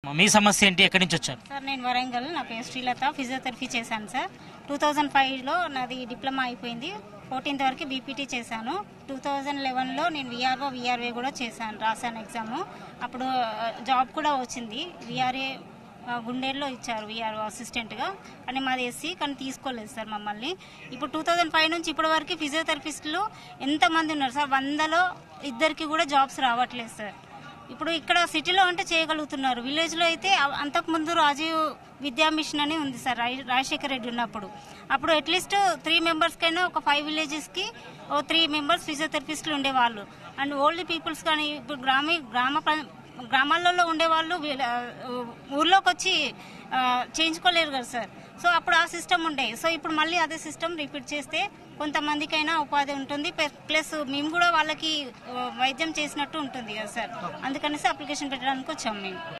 మీ సమస్య ఏంటి ఎక్కడి నుంచి వచ్చారు సార్ నేను వరంగల్ నా పేరు శ్రీలత ఫిజియోథెరపీ చేశాను సార్ టూ థౌజండ్ ఫైవ్లో నాది డిప్లొమా అయిపోయింది ఫోర్టీన్త్ వరకు బీపీటీ చేశాను టూ థౌజండ్ లెవెన్లో నేను విఆర్ఓ విఆర్ఏ కూడా చేశాను రాశాను ఎగ్జామ్ అప్పుడు ఆ, జాబ్ కూడా వచ్చింది విఆర్ఏ గుండేల్లో ఇచ్చారు విఆర్ఓ అసిస్టెంట్గా కానీ మాది ఎస్సీ కానీ తీసుకోలేదు సార్ మమ్మల్ని ఇప్పుడు టూ థౌజండ్ ఫైవ్ నుంచి ఇప్పటి వరకు ఫిజియోథెరపిస్టులు ఎంతమంది ఉన్నారు సార్ వందలో ఇద్దరికి కూడా జాబ్స్ రావట్లేదు సార్ ఇప్పుడు ఇక్కడ సిటీలో అంటే చేయగలుగుతున్నారు విలేజ్లో అయితే అ- అంతకుముందు రాజీవ్ విద్యా మిషన్ అని ఉంది సార్ రాజ- రాజశేఖర రెడ్డి ఉన్నప్పుడు అప్పుడు అట్లీస్ట్ త్రీ మెంబర్స్కైనా ఒక ఫైవ్ విలేజెస్కి ఓ త్రీ మెంబర్స్ ఫిజియోథెరపిస్టులు ఉండేవాళ్ళు అండ్ ఓల్డ్ పీపుల్స్ కానీ ఇప్పుడు గ్రామీ గ్రామ ప్ర- గ్రామాలలో ఉండేవాళ్ళు వీళ్ళ- ఊర్లోకి వచ్చి ఆ, చేయించుకోలేరు కదా సార్ సో అప్పుడు ఆ సిస్టమ్ ఉండే సో ఇప్పుడు మళ్ళీ అదే సిస్టమ్ రిపీట్ చేస్తే కొంతమందికైనా ఉపాధి ఉంటుంది ప్లస్- ప్లస్ మేము కూడా వాళ్ళకి ఆ, వైద్యం చేసినట్టు ఉంటుంది కదా సార్ అందుకనేసి అప్లికేషన్ పెట్టడానికి వచ్చాం మేము